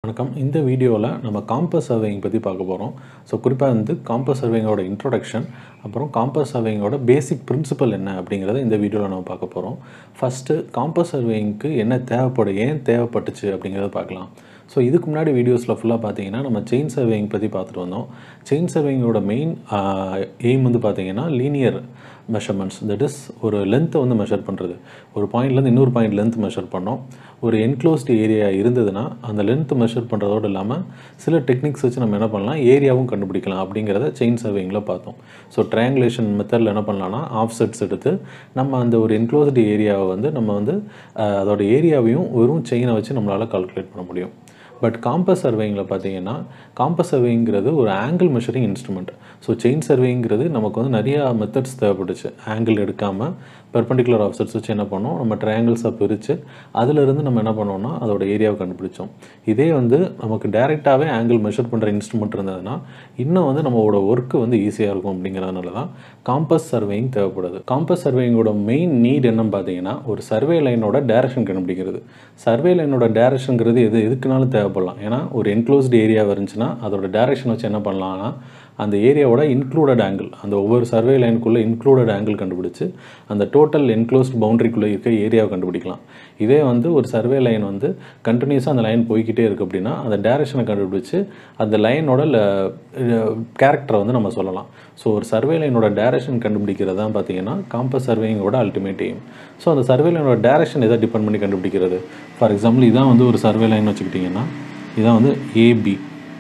வணக்கம் இந்த வீடியோவில் நம்ம காம்பஸ் சர்வேயிங் பற்றி பார்க்க போகிறோம் ஸோ குறிப்பாக வந்து காம்பஸ் சர்வேயிங்கோட இன்ட்ரோடக்ஷன் அப்புறம் காம்பஸ் சர்வேயிங்கோட பேசிக் பிரின்சிபல் என்ன அப்படிங்கிறத இந்த வீடியோவில் நம்ம பார்க்க போகிறோம் ஃபஸ்ட்டு காம்பஸ் சர்வேயிங்க்கு என்ன தேவைப்படும் ஏன் தேவைப்பட்டுச்சு அப்படிங்கிறத பார்க்கலாம் ஸோ இதுக்கு முன்னாடி வீடியோஸில் ஃபுல்லாக பார்த்தீங்கன்னா நம்ம செயின் சர்வேயிங் பற்றி பார்த்துட்டு வந்தோம் செயின் சர்வேயிங்கோட மெயின் எய்ம் வந்து பார்த்தீங்கன்னா லீனியர் மெஷர்மெண்ட்ஸ் தட் இஸ் ஒரு லென்த்தை வந்து மெஷர் பண்ணுறது ஒரு பாயிண்ட்லேருந்து இன்னொரு பாயிண்ட் லென்த் மெஷர் பண்ணோம் ஒரு என்க்ளோஸ்டு ஏரியா இருந்ததுன்னா அந்த லென்த் மெஷர் பண்ணுறதோடு இல்லாமல் சில டெக்னிக்ஸ் வச்சு நம்ம என்ன பண்ணலாம் ஏரியாவும் கண்டுபிடிக்கலாம் அப்படிங்கிறத செயின் சர்வேயிங்கில் பார்த்தோம் ஸோ ட்ரையாங்குலேஷன் மெத்தடில் என்ன பண்ணலாம்னா ஆஃப் செட்ஸ் எடுத்து நம்ம அந்த ஒரு என்க்ளோஸ்டு ஏரியாவை வந்து நம்ம வந்து அஹ், அதோட ஏரியாவையும் வெறும் செயினை வச்சு நம்மளால் கால்குலேட் பண்ண முடியும் பட் காம்பஸ் சர்வேயிங்கில் பார்த்தீங்கன்னா காம்பஸ் சர்வேங்கிறது ஒரு angle measuring instrument so chain சர்வேங்கிறது நமக்கு வந்து நிறையா மெத்தட்ஸ் தேவைப்பட்டுச்சு ஆங்கிள் எடுக்காமல் பெர்பெண்டிகுலர் ஆஃப்செட்ஸ் வச்சு என்ன பண்ணோம் நம்ம ட்ரையாங்கிள்ஸை பிரித்து அதிலிருந்து நம்ம என்ன பண்ணோம்னா அதோட ஏரியாவை கண்டுபிடிச்சோம் இதே வந்து நமக்கு டைரெக்டாகவே ஆங்கிள் மெஷர் பண்ணுற இன்ஸ்ட்ருமெண்ட் இருந்ததுன்னா இன்னும் வந்து நம்மளோட ஒர்க்கு வந்து ஈஸியாக இருக்கும் அப்படிங்கிறதுனால தான் காம்பஸ் சர்வேயிங் தேவைப்படுது காம்பஸ் சர்வேயிங்கோட மெயின் நீட் என்னன்னு பார்த்தீங்கன்னா ஒரு சர்வே லைனோட டைரக்ஷன் கண்டுபிடிக்கிறது சர்வே லைனோட டைரக்ஷனுங்கிறது எது எதுக்குனாலும் தேவைப்படலாம் ஏன்னா ஒரு என்க்ளோஸ்டு ஏரியா இருந்துச்சுன்னா அதோட டைரக்ஷன் வச்சு என்ன பண்ணலாம்னா அந்த ஏரியாவோட இன்க்ளூடட் ஆங்கிள் அந்த ஒவ்வொரு சர்வே லைனுக்குள்ளே இன்க்ளூடட் ஆங்கிள் கண்டுபிடிச்சு அந்த டோட்டல் என்க்ளோஸ்ட் பவுண்டரிக்குள்ளே இருக்க ஏரியாவை கண்டுபிடிக்கலாம் இதே வந்து ஒரு சர்வே லைன் வந்து கண்டினியூஸாக அந்த லைன் போய்க்கிட்டே இருக்குது அப்படின்னா அந்த டைரக்ஷனை கண்டுபிடிச்சு அந்த லைனோட கேரக்டரை வந்து நம்ம சொல்லலாம் ஸோ ஒரு சர்வே லைனோட டைரக்ஷன் கண்டுபிடிக்கிறது தான் பார்த்தீங்கன்னா காம்பஸ் சர்வேயிங்கோட அல்டிமேட் எய்ம் ஸோ அந்த சர்வே லைனோட டைரக்ஷன் எதை டிபெண்ட் பண்ணி கண்டுபிடிக்கிறது ஃபார் எக்ஸாம்பிள் இதான் வந்து ஒரு சர்வே லைன் வச்சுக்கிட்டிங்கன்னா இதான் வந்து ஏபி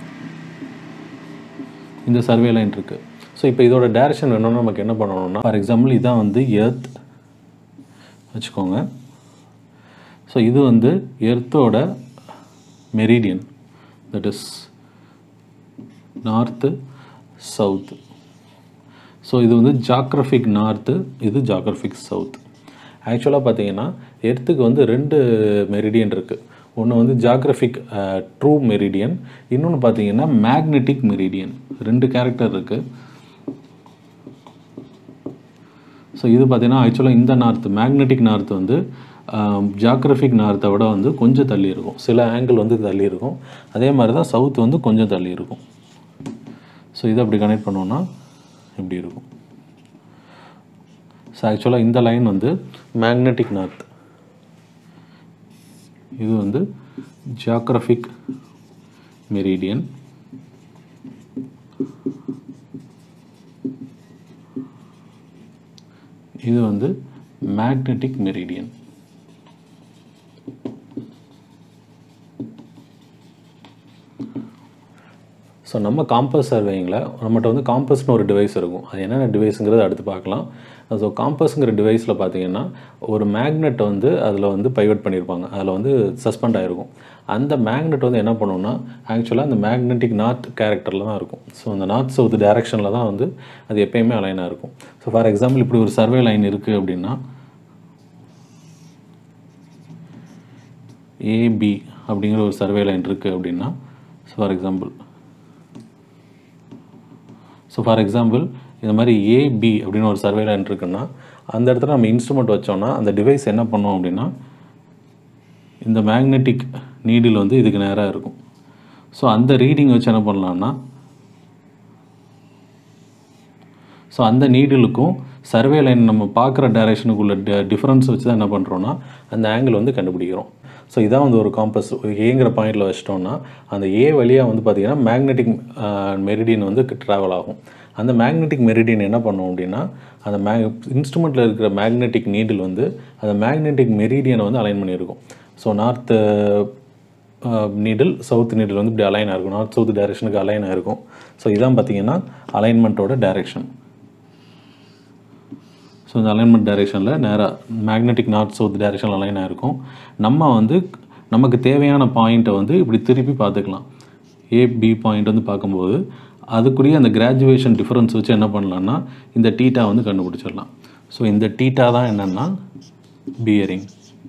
இந்த சர்வே லைன் இருக்குது ஸோ இப்போ இதோட டைரக்ஷன் வேணும்னா நமக்கு என்ன பண்ணணும்னா ஃபார் எக்ஸாம்பிள் இதான் வந்து எர்த் வச்சுக்கோங்க ஸோ இது வந்து எர்த்தோட meridian that is north south so இது வந்து ஜாக்ரஃபிக் நார்த்து இது ஜாக்ரஃபிக் சவுத் ஆக்சுவலாக பார்த்தீங்கன்னா எர்த்துக்கு வந்து ரெண்டு மெரிடியன் இருக்குது ஒன்று வந்து ஜாக்ரஃபிக் ட்ரூ மெரிடியன் இன்னொன்று பார்த்தீங்கன்னா மேக்னெட்டிக் மெரிடியன் ரெண்டு கேரக்டர் இருக்குது ஸோ இது பார்த்தீங்கன்னா ஆக்சுவலாக இந்த நார்த் மேக்னெட்டிக் நார்த் வந்து ஜாக்ரஃபிக் நார்த்தை விட வந்து கொஞ்சம் தள்ளி இருக்கும் சில ஆங்கிள் வந்து தள்ளி இருக்கும் அதே மாதிரி தான் சவுத் வந்து கொஞ்சம் தள்ளி இருக்கும் ஸோ இதை அப்படி கனெக்ட் பண்ணோன்னா இப்படி இருக்கும் ஸோ ஆக்சுவலாக இந்த லைன் வந்து மேக்னெட்டிக் நார்த் இது வந்து ஜியாகிரபிக் மெரிடியன் இது வந்து மேக்னெட்டிக் மெரிடியன் ஸோ நம்ம காம்பஸ் சர்வேயிங்கில் நம்மகிட்ட வந்து காம்பஸ்னு ஒரு டிவைஸ் இருக்கும் அது என்னென்ன டிவைஸுங்கிறத அடுத்து பார்க்கலாம் ஸோ காம்பஸ்ங்கிற டிவைஸில் பார்த்தீங்கன்னா ஒரு மேக்னெட் வந்து அதில் வந்து பைவட் பண்ணியிருப்பாங்க அதில் வந்து சஸ்பெண்ட் ஆகிருக்கும் அந்த மேக்னெட் வந்து என்ன பண்ணுன்னா ஆக்சுவலாக அந்த மேக்னெட்டிக் நார்த் கேரக்டரில் தான் இருக்கும் ஸோ அந்த நார்த் சவுத் டைரக்ஷனில் தான் வந்து அது எப்பயுமே அலைனாக இருக்கும் ஸோ ஃபார் எக்ஸாம்பிள் இப்படி ஒரு சர்வே லைன் இருக்குது அப்படின்னா ஏபி அப்படிங்கிற ஒரு சர்வே லைன் இருக்குது அப்படின்னா so for example so for example இந்த மாதிரி ஏபி அப்படின்னு ஒரு சர்வே லைன் இருக்குன்னா அந்த இடத்துல நம்ம இன்ஸ்ட்ருமெண்ட் வச்சோம்னா அந்த டிவைஸ் என்ன பண்ணோம் அப்படின்னா இந்த மேக்னெட்டிக் நீடில் வந்து இதுக்கு நேராக இருக்கும் ஸோ அந்த ரீடிங் வச்சு என்ன பண்ணலாம்னா ஸோ அந்த நீடிலுக்கும் சர்வே லைன் நம்ம பார்க்குற டைரக்ஷனுக்குள்ள டிஃப்ரென்ஸ் வச்சு தான் என்ன பண்ணுறோன்னா அந்த ஆங்கிள் வந்து கண்டுபிடிக்கிறோம் ஸோ இதான் வந்து ஒரு காம்பஸ் ஏங்கிற பாயிண்டில் வச்சிட்டோம்னா அந்த ஏ வழியாக வந்து பார்த்திங்கன்னா மேக்னெட்டிக் மெரிடியன் வந்து ட்ராவல் ஆகும் அந்த மேக்னெட்டிக் மெரிடியன் என்ன பண்ணும் அப்படின்னா அந்த மே இன்ஸ்ட்ருமெண்ட்டில் இருக்கிற மேக்னெட்டிக் நீடில் வந்து அந்த மேக்னெட்டிக் மெரிடியனை வந்து அலைன் பண்ணியிருக்கும் so north needle south needle வந்து இப்படி அலைன் ஆகிருக்கும் நார்த் சவுத் டைரெக்ஷனுக்கு அலைன் ஆகிருக்கும் ஸோ இதான் பார்த்தீங்கன்னா அலைன்மெண்ட்டோட டைரெக்ஷன் ஸோ இந்த அலைன்மெண்ட் டைரெக்ஷனில் நேராக மேக்னெட்டிக் நார்த் சவுத் டைரெக்ஷனில் அலைன் ஆகிருக்கும் நம்ம வந்து நமக்கு தேவையான பாயிண்ட்டை வந்து இப்படி திருப்பி பார்த்துக்கலாம் ஏ பி பாயிண்ட் வந்து பார்க்கும்போது அதுக்குரிய அந்த கிராஜுவேஷன் டிஃப்ரென்ஸ் வச்சு என்ன பண்ணலான்னா இந்த டீட்டா வந்து கண்டுபிடிச்சிடலாம் ஸோ இந்த டீட்டா தான் என்னென்னா பியரிங்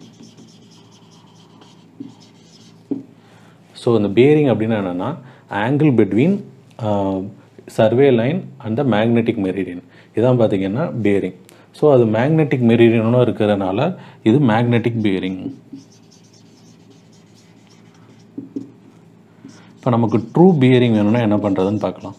ஸோ இந்த பியரிங் அப்படின்னா என்னென்னா angle between survey line and the magnetic meridian இதான் பார்த்தீங்கன்னா பியரிங் ஸோ அது மேக்னெட்டிக் மெரிடியனும் இருக்கிறதுனால இது மேக்னெட்டிக் பியரிங் இப்போ நமக்கு ட்ரூ பியரிங் வேணும்னா என்ன பண்ணுறதுன்னு பார்க்கலாம்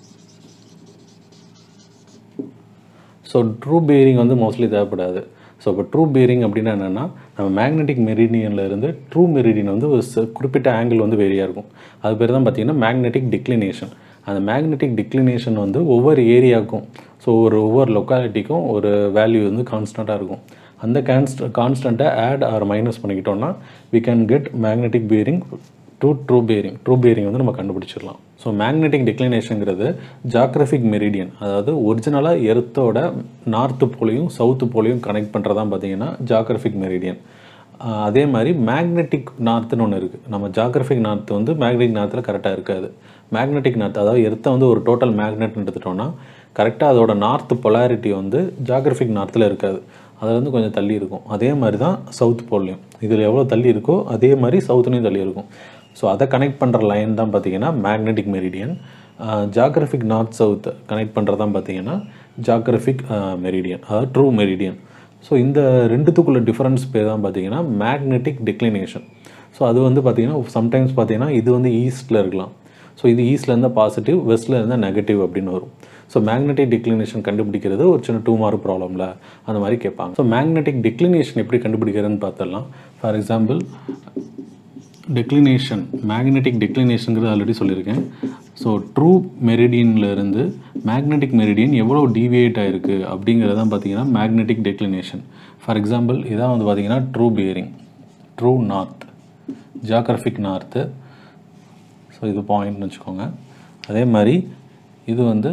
ஸோ ட்ரூ பியரிங் வந்து மோஸ்ட்லி தேவைப்படாது ஸோ இப்போ ட்ரூ பியரிங் அப்படின்னா என்னென்னா நம்ம மேக்னெட்டிக் மெரிடியனில் இருந்து ட்ரூ மெரிடியன் வந்து ஒரு ச- குறிப்பிட்ட ஆங்கிள் வந்து வேரியாக இருக்கும் அது பேர் தான் பார்த்தீங்கன்னா மேக்னெட்டிக் டிக்ளினேஷன் அந்த மேக்னெட்டிக் டிக்ளினேஷன் வந்து ஒவ்வொரு ஏரியாவுக்கும் ஸோ ஒரு ஒவ்வொரு லொக்காலிட்டிக்கும் ஒரு வேல்யூ வந்து கான்ஸ்டண்ட்டாக இருக்கும் அந்த கான்ஸ்ட கான்ஸ்டண்ட்டை ஆட் ஆர் மைனஸ் பண்ணிக்கிட்டோம்னா we can get magnetic bearing to true bearing true bearing வந்து நம்ம கண்டுபிடிச்சிடலாம் ஸோ மேக்னெட்டிக் டிக்ளினேஷனுங்கிறது ஜாக்ரஃபிக் மெரிடியன் அதாவது ஒரிஜினலாக எர்த்தோட நார்த்து போலையும் சவுத்து போலையும் கனெக்ட் பண்ணுறதான் பார்த்தீங்கன்னா ஜாக்ரஃபிக் மெரிடியன் அதே மாதிரி மேக்னெட்டிக் நார்த்துன்னு ஒன்று இருக்குது நம்ம ஜாக்ரஃபிக் நார்த் வந்து மேக்னெட்டிக் நார்த்தில் கரெக்டாக இருக்காது மேக்னெட்டிக் நார்த் அதாவது எர்த்தை வந்து ஒரு டோட்டல் மேக்னெட்னு எடுத்துட்டோம்னா கரெக்டாக அதோட நார்த் பொலாரிட்டி வந்து ஜாக்ரஃபிக் நார்த்தில் இருக்காது அதில் வந்து கொஞ்சம் தள்ளி இருக்கும் அதே மாதிரி தான் சவுத் போல்லையும் இதில் எவ்வளோ தள்ளி இருக்கோ அதே மாதிரி சவுத்துலேயும் தள்ளி இருக்கும் ஸோ அதை கனெக்ட் பண்ணுற லைன் தான் பார்த்தீங்கன்னா magnetic meridian geographic north south connect பண்ணுறது தான் பார்த்தீங்கன்னா ஜாக்ரஃபிக் மெரிடியன் அதாவது ட்ரூ மெரிடியன் ஸோ இந்த ரெண்டுத்துக்குள்ள டிஃபரன்ஸ் பேர் தான் பார்த்தீங்கன்னா மேக்னெட்டிக் டிக்ளினேஷன் ஸோ அது வந்து பார்த்தீங்கன்னா சம்டைம்ஸ் பார்த்தீங்கன்னா இது வந்து ஈஸ்ட்டில் இருக்கலாம் ஸோ இது ஈஸ்டில் இருந்தால் பாசிட்டிவ் வெஸ்ட்டில் இருந்தால் நெகட்டிவ் அப்படின்னு வரும் ஸோ மேக்னெட்டிக் டிக்ளினேஷன் கண்டுபிடிக்கிறது ஒரு சின்ன டூ மார்க் ப்ராப்ளமில் அந்த மாதிரி கேட்பாங்க ஸோ மேக்னெட்டிக் டிக்ளினேஷன் எப்படி கண்டுபிடிக்கிறதுன்னு பார்த்துடலாம் ஃபார் எக்ஸாம்பிள் டெக்ளினேஷன் மேக்னெட்டிக் டெக்ளினேஷனுங்கிறது ஆல்ரெடி சொல்லியிருக்கேன் ஸோ ட்ரூ மெரிடியன்ல இருந்து மேக்னெட்டிக் மெரிடியன் எவ்வளோ டீவியேட் ஆயிருக்கு அப்படிங்கிறது தான் பார்த்தீங்கன்னா மேக்னெட்டிக் டெக்ளினேஷன் ஃபார் எக்ஸாம்பிள் இதான் வந்து பார்த்தீங்கன்னா true bearing true north geographic north so இது பாயிண்ட்னு வச்சுக்கோங்க அதே மாதிரி இது வந்து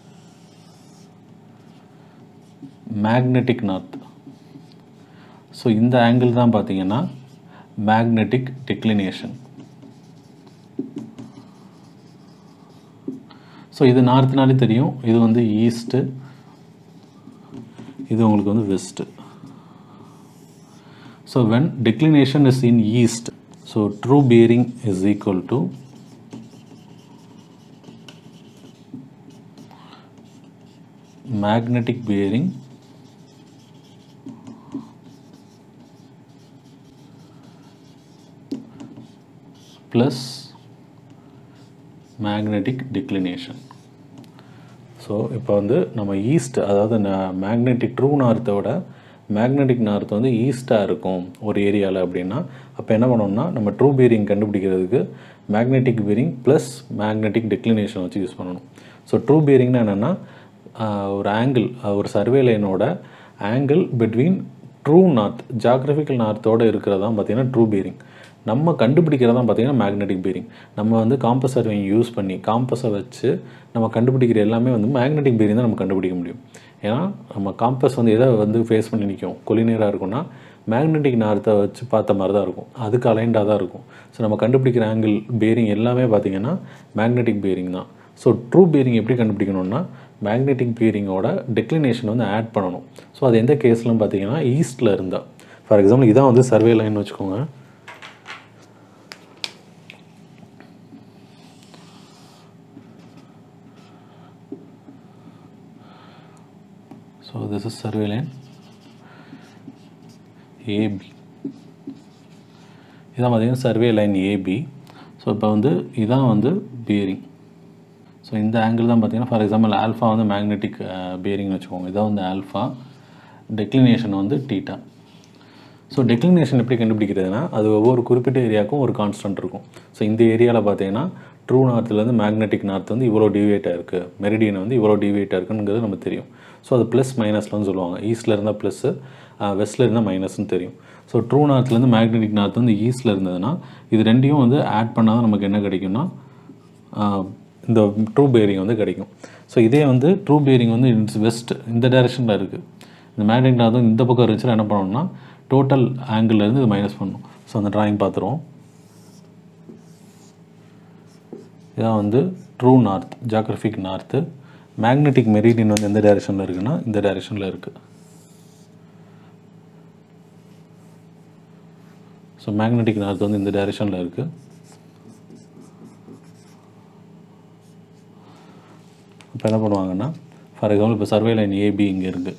மேக்னெட்டிக் நார்த் ஸோ இந்த ஆங்கிள் தான் பார்த்தீங்கன்னா மேக்னெட்டிக் டிக்ளினேஷன் ஸோ இது நார்த்னாலே தெரியும் இது வந்து ஈஸ்ட்டு இது உங்களுக்கு வந்து west so when declination is in east so true bearing is equal to magnetic bearing plus magnetic declination so இப்போ வந்து நம்ம ஈஸ்ட் அதாவது மேக்னெட்டிக் ட்ரூ நார்த்தோட மேக்னெட்டிக் நார்த் வந்து ஈஸ்ட்டாக இருக்கும் ஒரு ஏரியாவில் அப்படின்னா அப்போ என்ன பண்ணோம்னா நம்ம ட்ரூ பீரிங் கண்டுபிடிக்கிறதுக்கு magnetic bearing plus magnetic declination வச்சு யூஸ் பண்ணணும் ஸோ ட்ரூ பீரிங்னா என்னென்னா ஒரு ஆங்கிள் ஒரு சர்வே லைனோட angle between true north geographical நார்த்தோடு இருக்கிறது தான் பார்த்தீங்கன்னா ட்ரூ பீரிங் நம்ம கண்டுபிடிக்கிறது தான் பார்த்தீங்கன்னா மேக்னெட்டிக் பீரிங் நம்ம வந்து காம்பஸ் சர்வேயிங் யூஸ் பண்ணி காம்பஸை வச்சு நம்ம கண்டுபிடிக்கிற எல்லாமே வந்து மேக்னெட்டிக் பீரிங் தான் நம்ம கண்டுபிடிக்க முடியும் ஏன்னா நம்ம காம்பஸ் வந்து எதை வந்து ஃபேஸ் பண்ணி நிற்கும் கொலினியராக இருக்கும்னா மேக்னெட்டிக் நார்த்தை வச்சு பார்த்த மாதிரி தான் இருக்கும் அதுக்கு அலைண்டாக தான் இருக்கும் ஸோ நம்ம கண்டுபிடிக்கிற ஆங்கிள் பேரிங் எல்லாமே பார்த்தீங்கன்னா மேக்னெட்டிக் பேரிங் தான் ஸோ ட்ரூ பேரிங் எப்படி கண்டுபிடிக்கணும்னா மேக்னெட்டிக் பேரிங்கோட டெக்ளினேஷன் வந்து ஆட் பண்ணணும் ஸோ அது எந்த கேஸ்லாம் பார்த்தீங்கன்னா ஈஸ்ட்டில் இருந்தால் ஃபார் எக்ஸாம்பிள் இதான் வந்து சர்வே லைன் வச்சுக்கோங்க so this is survey line AB இதான் பார்த்தீங்கன்னா சர்வே லைன் ஏபி ஸோ இப்போ வந்து இதான் வந்து பியரிங் ஸோ இந்த ஆங்கிள் தான் பார்த்தீங்கன்னா ஃபார் எக்ஸாம்பிள் ஆல்ஃபா வந்து மேக்னெட்டிக் பியரிங்னு வச்சுக்கோங்க இதான் வந்து ஆல்ஃபா டெக்ளினேஷன் வந்து டீட்டா ஸோ டெக்ளினேஷன் எப்படி கண்டுபிடிக்கிறதுனா அது ஒவ்வொரு குறிப்பிட்ட ஏரியாவுக்கும் ஒரு கான்ஸ்டன்ட் இருக்கும் ஸோ இந்த ஏரியாவில் பார்த்தீங்கன்னா ட்ரூ நார்த்துலேருந்து மேக்னெட்டிக் நார்த் வந்து இவ்வளோ டிவியேட் ஆயிருக்கு மெரிடியன் வந்து இவ்வளோ டிவியேட் ஆயிருக்குங்கிறது நமக்கு தெரியும் ஸோ அது ப்ளஸ் மைனஸ்லாம் சொல்லுவாங்க ஈஸ்ட்டில் இருந்தால் ப்ளஸ்ஸு வெஸ்ட்டில் இருந்தால் மைனஸ்னு தெரியும் ஸோ ட்ரூ நார்த்லேருந்து மேக்னெட்டிக் நார்த் வந்து ஈஸ்ட்டில் இருந்ததுன்னா இது ரெண்டையும் வந்து ஆட் பண்ணால் தான் நமக்கு என்ன கிடைக்கும்னா ஆஹ், இந்த ட்ரூ பேரிங் வந்து கிடைக்கும் ஸோ இதே வந்து ட்ரூ பேரிங் வந்து இட்ஸ் வெஸ்ட் இந்த டைரெக்ஷனில் இருக்குது இந்த மேக்னெட்டிக் நார்த் வந்து இந்த பக்கம் இருந்துச்சுன்னா என்ன பண்ணணும்னா டோட்டல் இருந்து இது மைனஸ் பண்ணணும் ஸோ அந்த டிராயிங் பார்த்துருவோம் இதான் வந்து true north geographic north magnetic meridian வந்து எந்த டைரெக்ஷனில் இருக்குன்னா இந்த டைரெக்ஷனில் இருக்குது ஸோ மேக்னெட்டிக் நார்த் வந்து இந்த டைரெக்ஷனில் இருக்குது இப்போ என்ன பண்ணுவாங்கன்னா ஃபார் எக்ஸாம்பிள் இப்போ சர்வே லைன் ஏபி இங்கே இருக்குது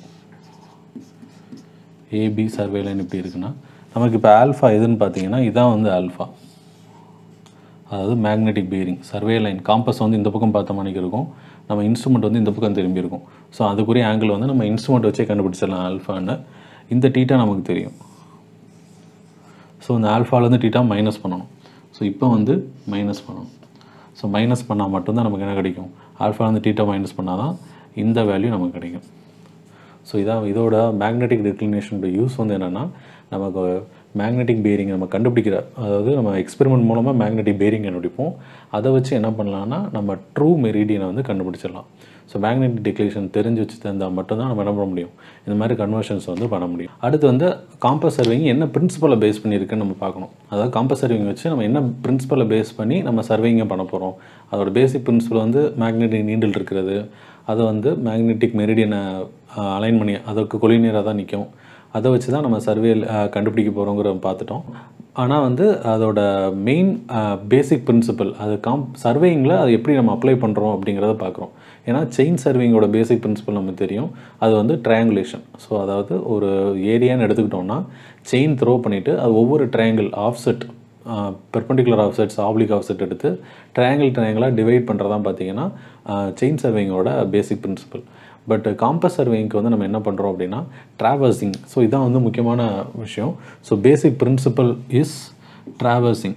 ஏபி சர்வே லைன் இப்படி இருக்குன்னா நமக்கு இப்போ ஆல்ஃபா எதுன்னு பார்த்தீங்கன்னா இதான் வந்து ஆல்ஃபா அதாவது magnetic bearing survey line compass வந்து இந்த பக்கம் பார்த்த மாதிரி இருக்கும் நம்ம இன்ஸ்ட்ருமெண்ட் வந்து இந்த பக்கம் திரும்பி இருக்கும் ஸோ அதுக்குரிய ஆங்கிள் வந்து நம்ம இன்ஸ்ட்ருமெண்ட் வச்சே கண்டுபிடிச்சிடலாம் ஆல்ஃபான்னு இந்த டீட்டா நமக்கு தெரியும் ஸோ இந்த ஆல்ஃபாலேருந்து டீட்டா மைனஸ் பண்ணணும் ஸோ இப்போ வந்து மைனஸ் பண்ணணும் ஸோ மைனஸ் பண்ணால் மட்டும்தான் நமக்கு என்ன கிடைக்கும் ஆல்ஃபாலேருந்து டீட்டா மைனஸ் பண்ணால் தான் இந்த வேல்யூ நமக்கு கிடைக்கும் ஸோ இதான் இதோட மேக்னெட்டிக் டிக்ளினேஷனோட யூஸ் வந்து என்னென்னா நமக்கு மேக்னெட்டிக் பேரிங் நம்ம கண்டுபிடிக்கிற அதாவது நம்ம எக்ஸ்பெரிமெண்ட் மூலமாக மேக்னெட்டிக் பேரிங் கண்டுபிடிப்போம் அதை வச்சு என்ன பண்ணலாம்னா நம்ம ட்ரூ மெரிடியனை வந்து கண்டுபிடிச்சிடலாம் ஸோ மேக்னெட்டிக் டிக்ளேஷன் தெரிஞ்சு வச்சு தந்தால் மட்டும்தான் நம்ம என்ன பண்ண முடியும் இந்த மாதிரி கன்வர்ஷன்ஸ் வந்து பண்ண முடியும் அடுத்து வந்து காம்பஸ் சர்விங் என்ன பிரின்சிபலை பேஸ் பண்ணியிருக்குன்னு நம்ம பார்க்கணும் அதாவது காம்பஸ் சர்விங் வச்சு நம்ம என்ன பிரின்சிபலை பேஸ் பண்ணி நம்ம சர்விங்கை பண்ண போகிறோம் அதோட பேசிக் பிரின்சிபல் வந்து மேக்னெட்டிக் நீண்டில் இருக்கிறது அதை வந்து மேக்னெட்டிக் மெரிடியனை அலைன் பண்ணி அதற்கு கொலினியராக தான் நிற்கும் அதை வச்சு தான் நம்ம சர்வே கண்டுபிடிக்க போகிறோங்கிற பார்த்துட்டோம் ஆனால் வந்து அதோட மெயின் பேசிக் பிரின்சிபல் அது காம் சர்வேயிங்கில் அது எப்படி நம்ம அப்ளை பண்ணுறோம் அப்படிங்கிறத பார்க்குறோம் ஏன்னா செயின் சர்விங்கோட பேசிக் பிரின்சிபல் நமக்கு தெரியும் அது வந்து ட்ரையாங்குலேஷன் ஸோ அதாவது ஒரு ஏரியான்னு எடுத்துக்கிட்டோம்னா செயின் த்ரோ பண்ணிவிட்டு அது ஒவ்வொரு triangle offset perpendicular offsets oblique offset எடுத்து ட்ரையாங்கிள் ட்ரையாங்கிளாக டிவைட் பண்ணுறதான் பார்த்தீங்கன்னா செயின் சர்விங்கோட பேசிக் பிரின்சிபல் பட் காம்பஸ் சர்வேயிங்க்கு வந்து நம்ம என்ன பண்ணுறோம் அப்படின்னா ட்ராவர்சிங் ஸோ இதான் வந்து முக்கியமான விஷயம் so basic principle is traversing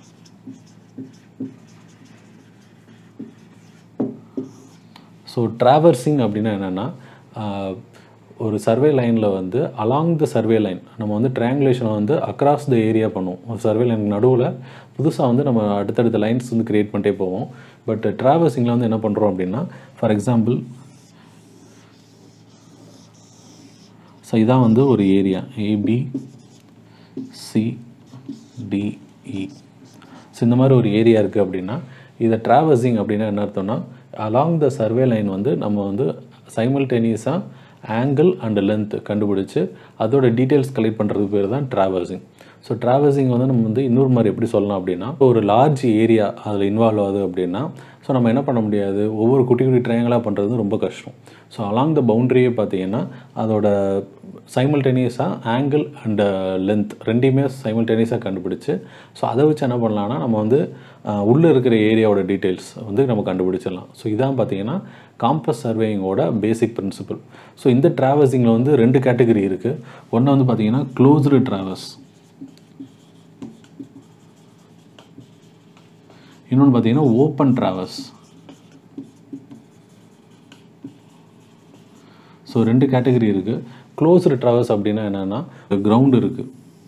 so traversing அப்படின்னா என்னென்னா ஒரு சர்வே லைனில் வந்து அலாங் த சர்வே லைன் நம்ம வந்து ட்ரையாங்குலேஷனை வந்து அக்ராஸ் த ஏரியா பண்ணுவோம் ஒரு சர்வே லைன் நடுவில் புதுசாக வந்து நம்ம அடுத்தடுத்த லைன்ஸ் வந்து க்ரியேட் பண்ணிட்டே போவோம் பட் ட்ராவர்சிங்கில் வந்து என்ன பண்ணுறோம் அப்படின்னா ஃபார் எக்ஸாம்பிள் ஸோ இதான் வந்து ஒரு ஏரியா ஏபி சிடிஇ ஸோ இந்த மாதிரி ஒரு ஏரியா இருக்குது அப்படின்னா இதை ட்ராவர்சிங் அப்படின்னா என்ன அர்த்தம்னா அலாங் த சர்வே லைன் வந்து நம்ம வந்து சைமல்டேனியஸாக ஆங்கிள் அண்ட் லென்த் கண்டுபிடிச்சு அதோட டீட்டெயில்ஸ் கலெக்ட் பண்ணுறதுக்கு பேர் தான் ட்ராவர்சிங் ஸோ ட்ராவர்சிங் வந்து நம்ம வந்து இன்னொரு மாதிரி எப்படி சொல்லலாம் அப்படின்னா ஒரு லார்ஜ் ஏரியா அதில் இன்வால்வ் ஆகுது அப்படின்னா ஸோ நம்ம என்ன பண்ண முடியாது ஒவ்வொரு குட்டி குட்டி ட்ரையாங்கலாக பண்ணுறது ரொம்ப கஷ்டம் ஸோ அலாங் த பவுண்ட்ரியே பார்த்தீங்கன்னா அதோட சைமல்டேனியஸாக ஆங்கிள் அண்ட் லென்த் ரெண்டையுமே சைமல்டேனியஸாக கண்டுபிடிச்சு ஸோ அதை வச்சு என்ன பண்ணலான்னா நம்ம வந்து உள்ளே இருக்கிற ஏரியாவோட டீட்டெயில்ஸ் வந்து நம்ம கண்டுபிடிச்சிடலாம் ஸோ இதான் பார்த்தீங்கன்னா காம்பஸ் சர்வேயிங்கோட பேசிக் பிரின்சிபல் ஸோ இந்த ட்ராவல்ஸிங்கில் வந்து ரெண்டு கேட்டகரி இருக்குது ஒன்று வந்து பார்த்தீங்கன்னா க்ளோஸ்டு ட்ராவல்ஸ் இன்னொன்று பார்த்தீங்கன்னா ஓப்பன் ட்ராவல்ஸ் ஸோ ரெண்டு கேட்டகரி இருக்குது க்ளோஸ்டு ட்ராவல்ஸ் அப்படின்னா என்னென்னா கிரவுண்டு இருக்குது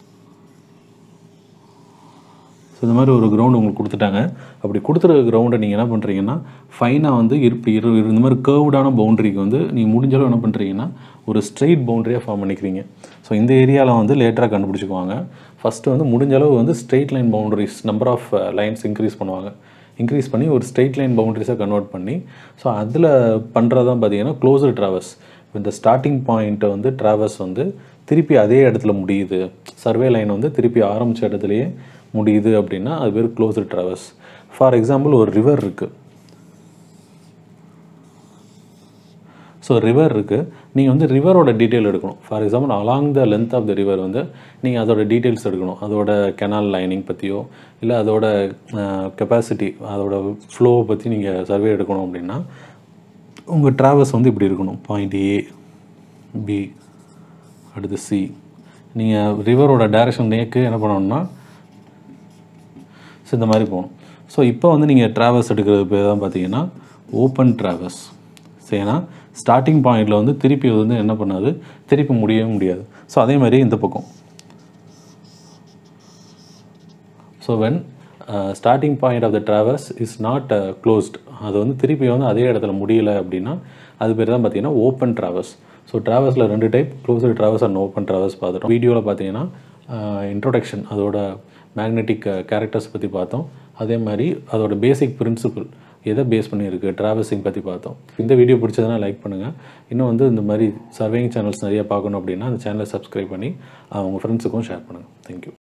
ஸோ இந்த மாதிரி ஒரு கிரவுண்டு உங்களுக்கு கொடுத்துட்டாங்க அப்படி கொடுத்துருக்க கிரவுண்டை நீங்கள் என்ன பண்ணுறீங்கன்னா ஃபைனாக வந்து இருப்பு இரு இந்த மாதிரி கேர்வ்டான பவுண்டரிக்கு வந்து நீங்கள் முடிஞ்சளவு என்ன பண்ணுறீங்கன்னா ஒரு ஸ்ட்ரெயிட் பவுண்டரியாக ஃபார்ம் பண்ணிக்கிறீங்க ஸோ இந்த ஏரியாவில் வந்து லேட்டராக கண்டுபிடிச்சிக்குவாங்க ஃபஸ்ட்டு வந்து முடிஞ்சளவு வந்து straight line boundaries number of lines increase பண்ணுவாங்க இன்க்ரீஸ் பண்ணி ஒரு ஸ்ட்ரெயிட் லைன் பவுண்டரிஸாக கன்வெர்ட் பண்ணி ஸோ அதில் பண்ணுறது தான் பார்த்தீங்கன்னா க்ளோஸ்டு ட்ராவல்ஸ் இந்த ஸ்டார்டிங் பாயிண்ட்டை வந்து ட்ராவல்ஸ் வந்து திருப்பி அதே இடத்துல முடியுது சர்வே லைன் வந்து திருப்பி ஆரம்பித்த இடத்துலையே முடியுது அப்படின்னா அது பேர் க்ளோஸ்டு ட்ராவல்ஸ் ஃபார் எக்ஸாம்பிள் ஒரு ரிவர் இருக்குது ஸோ ரிவர் இருக்குது நீங்கள் வந்து ரிவரோட டீட்டெயில் எடுக்கணும் for example along the length of the river வந்து நீங்கள் அதோட டீட்டெயில்ஸ் எடுக்கணும் அதோட கெனால் லைனிங் பற்றியோ இல்லை அதோட கெப்பாசிட்டி அதோட ஃப்ளோவை பற்றி நீங்கள் சர்வே எடுக்கணும் அப்படின்னா உங்கள் ட்ராவல்ஸ் வந்து இப்படி இருக்கணும் பாயிண்ட் ஏ பி அடுத்து சி நீங்கள் ரிவரோட டைரக்ஷன் நேக்கு என்ன பண்ணணும்னா ஸோ இந்த மாதிரி போகணும் ஸோ இப்போ வந்து நீங்கள் ட்ராவல்ஸ் எடுக்கிறது பேர் தான் பார்த்தீங்கன்னா ஓப்பன் ட்ராவல்ஸ் ஸோ ஏன்னா ஸ்டார்டிங் பாயிண்டில் வந்து திருப்பி வந்து என்ன பண்ணாது திருப்பி முடியவே முடியாது ஸோ அதே மாதிரி இந்த பக்கம் so when starting point of the traverse is not closed அது வந்து திருப்பி வந்து அதே இடத்துல முடியலை அப்படின்னா அது பேர் தான் பார்த்தீங்கன்னா ஓப்பன் ட்ராவல்ஸ் ஸோ ட்ராவல்ஸில் ரெண்டு type closed traverse and open traverse பார்த்துட்டோம் வீடியோவில் பார்த்தீங்கன்னா இன்ட்ரோடக்ஷன் அதோட மேக்னெட்டிக் கேரக்டர்ஸ் பற்றி பார்த்தோம் அதே மாதிரி அதோட பேசிக் பிரின்சிபிள் எதை பேஸ் பண்ணியிருக்கு ட்ராவல்ஸிங் பற்றி பார்த்தோம் இந்த வீடியோ பிடிச்சதுனா லைக் பண்ணுங்கள் இன்னும் வந்து இந்த மாதிரி சர்வேயிங் சேனல்ஸ் நிறைய பார்க்கணும் அப்படின்னா அந்த சேனலை சப்ஸ்கிரைப் பண்ணி உங்கள் ஃப்ரெண்ட்ஸுக்கும் ஷேர் பண்ணுங்கள் தேங்க்யூ